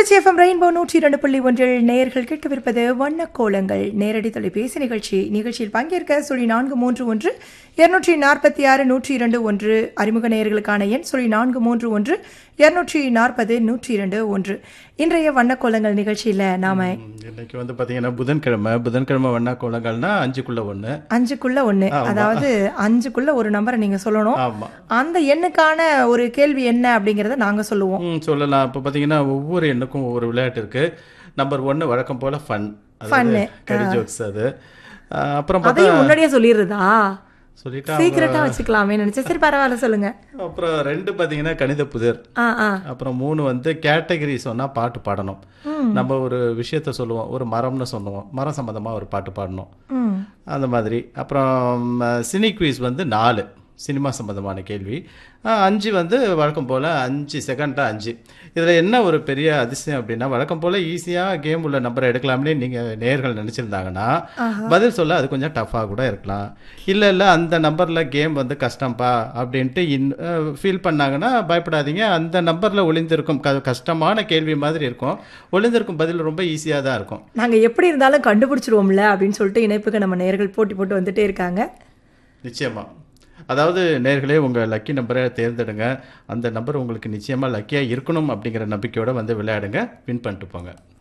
Trichy FM rainbow நூற்றி இரண்டு புள்ளி ஒன்றில் நேயர்கள் கேட்கவிருப்பது வண்ணக்கோலங்கள் நேரடி தொலைபேசி நிகழ்ச்சி நிகழ்ச்சியில் பங்கேற்க சொல்லி நான்கு மூன்று ஒன்று இருநூற்றி நாற்பத்தி ஆறு நூற்றி இரண்டு ஒன்று அறிமுக நேயர்களுக்கான எண் சொல்லி நான்கு மூன்று ஒன்று இருநூற்றி நாற்பது நூற்றி இரண்டு ஒன்று இன்றைய வண்ணக்கோலங்கள் நிகழ்ச்சியில் நாம ம், இன்னைக்கு வந்து பாத்தீங்கன்னா புதன்கிழமை புதன்கிழமை வண்ணா கோலங்கள்னா அஞ்சுக்குள்ள ஒண்ணு அஞ்சுக்குள்ள ஒன்று அதாவது அஞ்சுக்குள்ள ஒரு நம்பரை நீங்க சொல்லணும் ஆமா அந்த எண்ணுக்கான ஒரு கேள்வி என்ன அப்படிங்கறத நாங்க சொல்லுவோம் ம் சொல்லலாம் இப்போ பாத்தீங்கன்னா ஒவ்வொரு எண்ணுக்கும் ஒவ்வொரு விளையாட்டு இருக்கு நம்பர் ஒன்னு வழக்கம் போல ஃபன் Fun. கடி ஜோக்ஸ் அது அஹ், அப்புறம் பார்த்தா அதையும் முன்னாடியே சொல்லிடுறதா சொல்லிட்டா சீக்கிரட்டா வச்சுக்கலாமே நினைச்சேன் சரி பரவாயில்ல சொல்லுங்க அப்புறம் ரெண்டு பாத்தீங்கன்னா கணித புதிர் ஆ ஆ அப்புறம் மூணு வந்து கேட்டகரி சொன்னா பாட்டு பாடணும் நம்ம ஒரு விஷயத்த சொல்லுவோம் ஒரு மரம்னு சொல்லுவோம் மரம் சம்பந்தமா ஒரு பாட்டு பாடணும் ம் அந்த மாதிரி அப்புறம் சினி குயிஸ் வந்து நாலு சினிமா சம்பந்தமான கேள்வி அஹ், அஞ்சு வந்து வழக்கம் போல் அஞ்சு செகண்டா அஞ்சு இதில் என்ன ஒரு பெரிய அதிசயம் அப்படின்னா வழக்கம் போல் ஈஸியாக கேம் உள்ள நம்பரை எடுக்கலாம்னே நீங்கள் நேர்கள் நினச்சிருந்தாங்கன்னா பதில் சொல்ல அது கொஞ்சம் டஃப்பாக கூட இருக்கலாம் இல்லை இல்லை அந்த நம்பரில் கேம் வந்து கஷ்டம்ப்பா அப்படின்ட்டு இன் ஃபீல் பண்ணாங்கன்னா பயப்படாதீங்க அந்த நம்பரில் ஒளிந்திருக்கும் க கஷ்டமான கேள்வி மாதிரி இருக்கும் ஒளிந்திருக்கும் பதில் ரொம்ப ஈஸியாக தான் இருக்கும் நாங்க எப்படி இருந்தாலும் கண்டுபிடிச்சிருவோம்ல அப்படின்னு சொல்லிட்டு இணைப்புக்கு நம்ம நேர்கள் போட்டி போட்டு வந்துட்டே இருக்காங்க நிச்சயமா அதாவது நேர்களே உங்கள் லக்கி நம்பரை தேர்ந்தெடுங்க அந்த நம்பர் உங்களுக்கு நிச்சயமாக லக்கியாக இருக்கணும் அப்படிங்கிற நம்பிக்கையோட வந்து விளையாடுங்க வின் பண்ணிட்டு போங்க